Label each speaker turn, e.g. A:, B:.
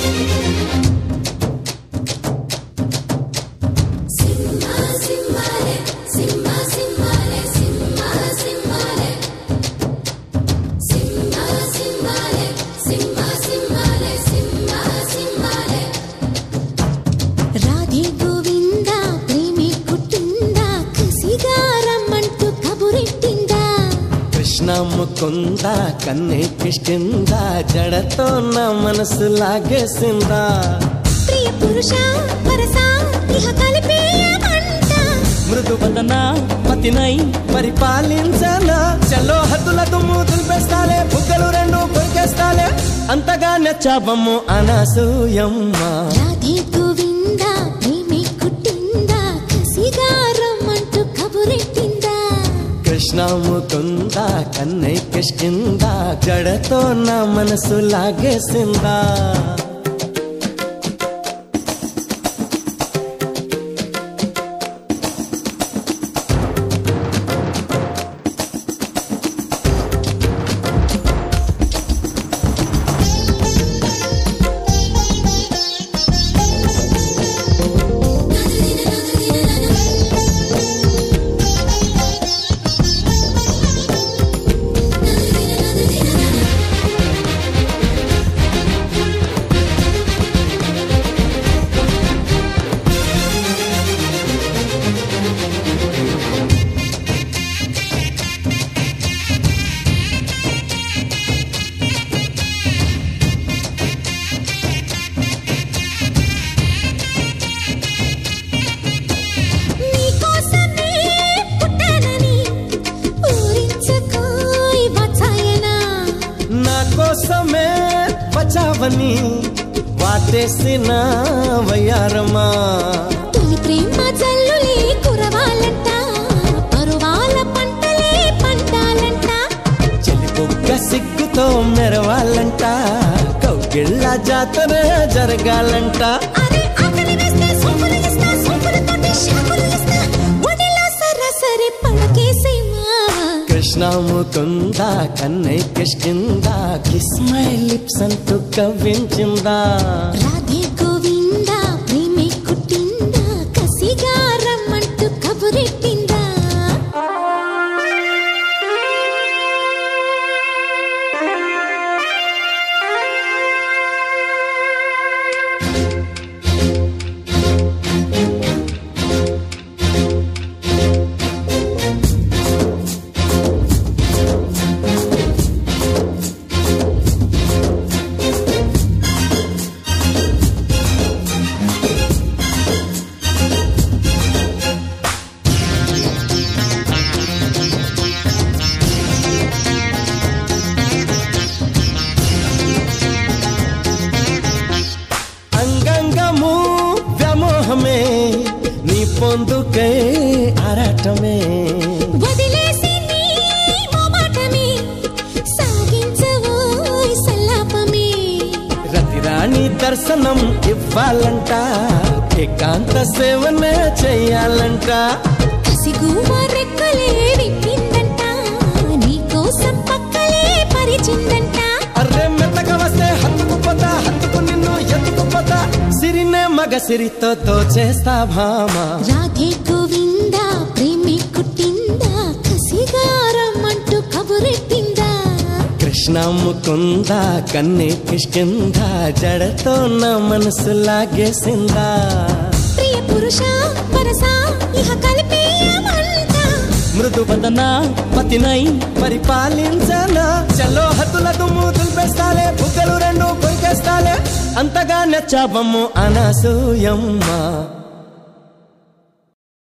A: రాధే గోవింద ప్రేమి కుట్టిందా కసిగా రమ్మంటూ కబురెట్టిందా
B: కృష్ణ ముకుంద కన్నే కిష్కింద జడతో నా మనసు లాగేసిందా
A: ప్రియ పురుష వరస ఇహ కలిపేయమంట
B: మృదు వదన పతినై పరిపాలించనా చలో హద్దుల దుమ్ము దులిపేస్తాలే బుగ్గలు రెండు కొరికేస్తాలే అంతగా నచ్చాబమ్ము అనసూయమ్మ
A: రాధే గోవింద ప్రేమి కుట్టిందా కసిగా రమ్మంటూ కబురెట్టిందా
B: కృష్ణ ముకుంద కన్నై కిష్కింద జడతో నా మనసు లాగేసిందా
A: నీకోసమే పుట్టానని ఊరించుకోయ్ వచ్చాయనా
B: నా కోసమే బచావని వాటేసిన వయ్యారమా
A: తొలి ప్రేమ జల్లులే కురవాలంట పరువాల పంటలే పంటాలంట
B: చెలి బొగ్గ సిగ్గుతో మెరవాలంట కౌగిళ్ళ జాతర జరగాలంట
A: అరే ఆకలి వేస్తే సోపులు ఇస్తా సోపులతోటి షాపులు ఇస్తా ఒడిలో సరాసరి పడకేసే మావా
B: కృష్ణ ముకుంద కన్నై కిష్కింద కిస్ మై లిప్స్ అంటూ కవ్వించిందా
A: రాధే గోవింద ప్రేమే కుట్టిందా కసిగా రమ్మంటూ కబురెట్టిందా
B: అంగంగము వ్యామోహమే నీ పొందుకే ఆరాటమే
A: వదిలేసి నీ మోమాటమే సాగించవోయ్ సల్లాపమే
B: రతిరాణి దర్శనం ఇవ్వాలంట ఏకాంత సేవనే చెయ్యాలంట
A: కసిగువ రెక్కలే విప్పిందంట నీకోసం పక్కలే పరిచిందంట
B: అర్రే మెత్తగా వస్తే హత్తుకుపోతా హత్తుకు నిన్ను ఎత్తుకుపోతా సిరినే మగ సిరితో తోచేస్తా భామా
A: రాధే గోవింద ప్రేమి కుట్టిందా కసిగా రమ్మంటూ కబురెట్టిందా
B: కృష్ణ ముకుంద కన్నే కిష్కింద జడతో నా మనసు లాగేసిందా
A: ప్రియ పురుష వరస ఇహ కలిపేయమంట
B: మృదు వదన పతినై పరిపాలించనా చలో హద్దుల దుమ్ము దులిపేస్తాలే బుగ్గలు రెండు కొరికేస్తాలే అంతగా నచ్చాబమ్ము అనసూయమ్మ